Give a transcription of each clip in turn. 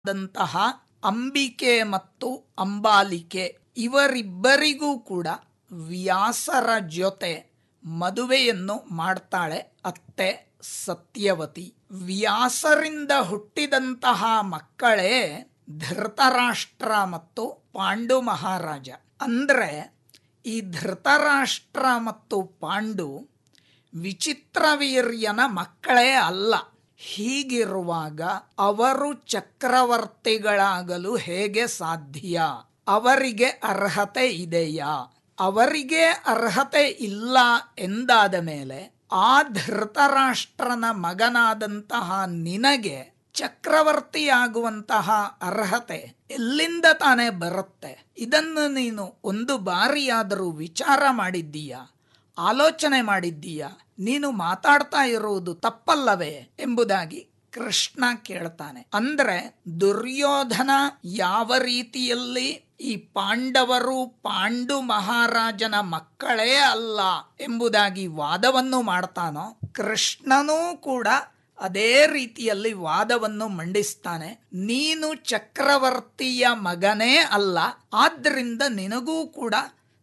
ದಂತಹ ಅಂಬಿಕೆ ಮತ್ತು ಅಂಬಾಲಿಕೆ ಇವರಿಬ್ಬರಿಗೂ ಕೂಡ ವ್ಯಾಸರ ಜೊತೆ ಮದುವೆಯನ್ನು ಮಾಡ್ತಾಳೆ ಅತ್ತೆ ಸತ್ಯವತಿ ವ್ಯಾಸರಿಂದ ಹುಟ್ಟಿದಂತಹ ಮಕ್ಕಳೇ ಧೃತರಾಷ್ಟ್ರ ಮತ್ತು ಪಾಂಡು ಮಹಾರಾಜ ಅಂದ್ರೆ ಈ ಧೃತರಾಷ್ಟ್ರ ಮತ್ತು ಪಾಂಡು ವಿಚಿತ್ರವೀರ್ಯನ ಮಕ್ಕಳೇ ಅಲ್ಲ ಹೀಗಿರುವಾಗ ಅವರು ಚಕ್ರವರ್ತಿಗಳಾಗಲು ಹೇಗೆ ಸಾಧ್ಯ ಅವರಿಗೆ ಅರ್ಹತೆ ಇದೆಯಾ ಅವರಿಗೆ ಅರ್ಹತೆ ಇಲ್ಲ ಎಂದಾದ ಮೇಲೆ ಆ ಧೃತರಾಷ್ಟ್ರನ ಮಗನಾದಂತಹ ನಿನಗೆ ಚಕ್ರವರ್ತಿಯಾಗುವಂತಹ ಅರ್ಹತೆ ಎಲ್ಲಿಂದ ತಾನೇ ಬರುತ್ತೆ ಇದನ್ನು ನೀನು ಒಂದು ಬಾರಿಯಾದರೂ ವಿಚಾರ ಮಾಡಿದ್ದೀಯಾ ಆಲೋಚನೆ ಮಾಡಿದ್ದೀಯಾ ನೀನು ಮಾತಾಡ್ತಾ ಇರುವುದು ತಪ್ಪಲ್ಲವೇ ಎಂಬುದಾಗಿ ಕೃಷ್ಣ ಕೇಳ್ತಾನೆ ಅಂದ್ರೆ ದುರ್ಯೋಧನ ಯಾವ ರೀತಿಯಲ್ಲಿ ಈ ಪಾಂಡವರು ಪಾಂಡು ಮಹಾರಾಜನ ಮಕ್ಕಳೇ ಅಲ್ಲ ಎಂಬುದಾಗಿ ವಾದವನ್ನು ಮಾಡ್ತಾನೋ ಕೃಷ್ಣನೂ ಕೂಡ ಅದೇ ರೀತಿಯಲ್ಲಿ ವಾದವನ್ನು ಮಂಡಿಸ್ತಾನೆ ನೀನು ಚಕ್ರವರ್ತಿಯ ಮಗನೇ ಅಲ್ಲ ಆದ್ರಿಂದ ನಿನಗೂ ಕೂಡ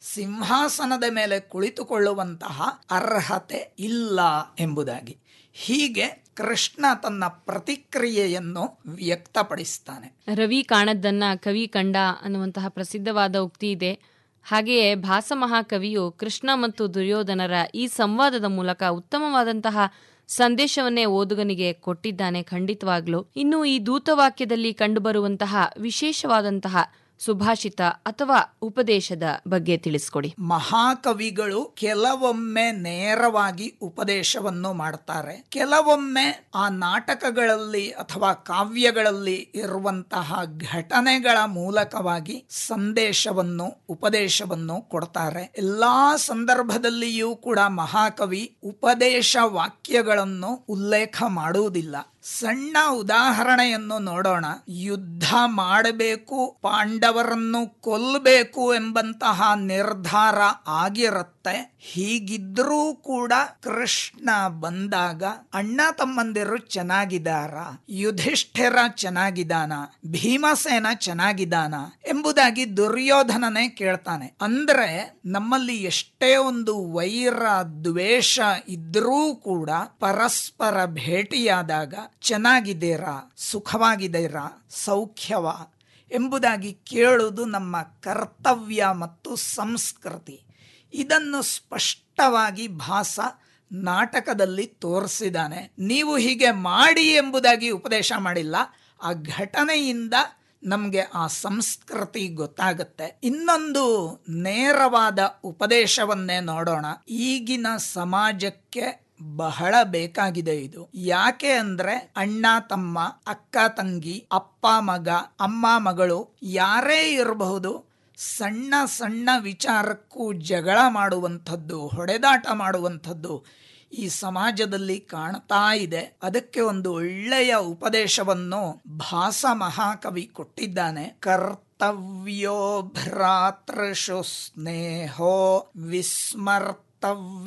ಸಿಂಹಾಸನದ ಮೇಲೆ ಕುಳಿತುಕೊಳ್ಳುವಂತಹ ಅರ್ಹತೆ ಇಲ್ಲ ಎಂಬುದಾಗಿ ಹೀಗೆ ಕೃಷ್ಣ ತನ್ನ ಪ್ರತಿಕ್ರಿಯೆಯನ್ನು ವ್ಯಕ್ತಪಡಿಸ್ತಾನೆ ರವಿ ಕಾಣದ್ದನ್ನ ಕವಿ ಕಂಡ ಅನ್ನುವಂತಹ ಪ್ರಸಿದ್ಧವಾದ ಉಕ್ತಿ ಇದೆ ಹಾಗೆಯೇ ಭಾಸಮಹಾಕವಿಯು ಕೃಷ್ಣ ಮತ್ತು ದುರ್ಯೋಧನರ ಈ ಸಂವಾದದ ಮೂಲಕ ಉತ್ತಮವಾದಂತಹ ಸಂದೇಶವನ್ನೇ ಓದುಗನಿಗೆ ಕೊಟ್ಟಿದ್ದಾನೆ ಖಂಡಿತವಾಗ್ಲು ಇನ್ನು ಈ ದೂತವಾಕ್ಯದಲ್ಲಿ ಕಂಡುಬರುವಂತಹ ವಿಶೇಷವಾದಂತಹ ಸುಭಾಷಿತ ಅಥವಾ ಉಪದೇಶದ ಬಗ್ಗೆ ತಿಳಿಸ್ಕೊಡಿ ಮಹಾಕವಿಗಳು ಕೆಲವೊಮ್ಮೆ ನೇರವಾಗಿ ಉಪದೇಶವನ್ನು ಮಾಡ್ತಾರೆ ಕೆಲವೊಮ್ಮೆ ಆ ನಾಟಕಗಳಲ್ಲಿ ಅಥವಾ ಕಾವ್ಯಗಳಲ್ಲಿ ಇರುವಂತಹ ಘಟನೆಗಳ ಮೂಲಕವಾಗಿ ಸಂದೇಶವನ್ನು ಉಪದೇಶವನ್ನು ಕೊಡ್ತಾರೆ ಎಲ್ಲಾ ಸಂದರ್ಭದಲ್ಲಿಯೂ ಕೂಡ ಮಹಾಕವಿ ಉಪದೇಶ ವಾಕ್ಯಗಳನ್ನು ಉಲ್ಲೇಖ ಮಾಡುವುದಿಲ್ಲ ಸಣ್ಣ ಉದಾಹರಣೆಯನ್ನು ನೋಡೋಣ ಯುದ್ಧ ಮಾಡಬೇಕು ಪಾಂಡವರನ್ನು ಕೊಲ್ಲಬೇಕು ಎಂಬಂತಹ ನಿರ್ಧಾರ ಆಗಿರುತ್ತೆ ಹೀಗಿದ್ರೂ ಕೂಡ ಕೃಷ್ಣ ಬಂದಾಗ ಅಣ್ಣ ತಮ್ಮಂದಿರು ಚೆನ್ನಾಗಿದ್ದಾರ ಯುಧಿಷ್ಠಿರ ಚೆನ್ನಾಗಿದ್ದಾನ ಭೀಮಸೇನ ಚೆನ್ನಾಗಿದ್ದಾನ ಎಂಬುದಾಗಿ ದುರ್ಯೋಧನನೇ ಕೇಳ್ತಾನೆ ಅಂದ್ರೆ ನಮ್ಮಲ್ಲಿ ಎಷ್ಟೇ ಒಂದು ವೈರ ದ್ವೇಷ ಇದ್ರೂ ಕೂಡ ಪರಸ್ಪರ ಭೇಟಿಯಾದಾಗ ಚೆನ್ನಾಗಿದ್ದೀರಾ ಸುಖವಾಗಿದ್ದೀರಾ ಸೌಖ್ಯವ ಎಂಬುದಾಗಿ ಕೇಳುವುದು ನಮ್ಮ ಕರ್ತವ್ಯ ಮತ್ತು ಸಂಸ್ಕೃತಿ ಇದನ್ನು ಸ್ಪಷ್ಟವಾಗಿ ಭಾಸ ನಾಟಕದಲ್ಲಿ ತೋರಿಸಿದಾನೆ ನೀವು ಹೀಗೆ ಮಾಡಿ ಎಂಬುದಾಗಿ ಉಪದೇಶ ಮಾಡಿಲ್ಲ ಆ ಘಟನೆಯಿಂದ ನಮಗೆ ಆ ಸಂಸ್ಕೃತಿ ಗೊತ್ತಾಗುತ್ತೆ ಇನ್ನೊಂದು ನೇರವಾದ ಉಪದೇಶವನ್ನೇ ನೋಡೋಣ ಈಗಿನ ಸಮಾಜಕ್ಕೆ ಬಹಳ ಬೇಕಾಗಿದೆ ಇದು ಯಾಕೆ ಅಂದ್ರೆ ಅಣ್ಣ ತಮ್ಮ ಅಕ್ಕ ತಂಗಿ ಅಪ್ಪ ಮಗ ಅಮ್ಮ ಮಗಳು ಯಾರೇ ಇರಬಹುದು ಸಣ್ಣ ಸಣ್ಣ ವಿಚಾರಕ್ಕೂ ಜಗಳ ಮಾಡುವಂಥದ್ದು ಹೊಡೆದಾಟ ಮಾಡುವಂಥದ್ದು ಈ ಸಮಾಜದಲ್ಲಿ ಕಾಣ್ತಾ ಇದೆ ಅದಕ್ಕೆ ಒಂದು ಒಳ್ಳೆಯ ಉಪದೇಶವನ್ನು ಭಾಸ ಮಹಾಕವಿ ಕೊಟ್ಟಿದ್ದಾನೆ ಕರ್ತವ್ಯೋ ಭ್ರಾತೃಷು ಸ್ನೇಹೋ ವಿಸ್ಮರ್ತವ್ಯ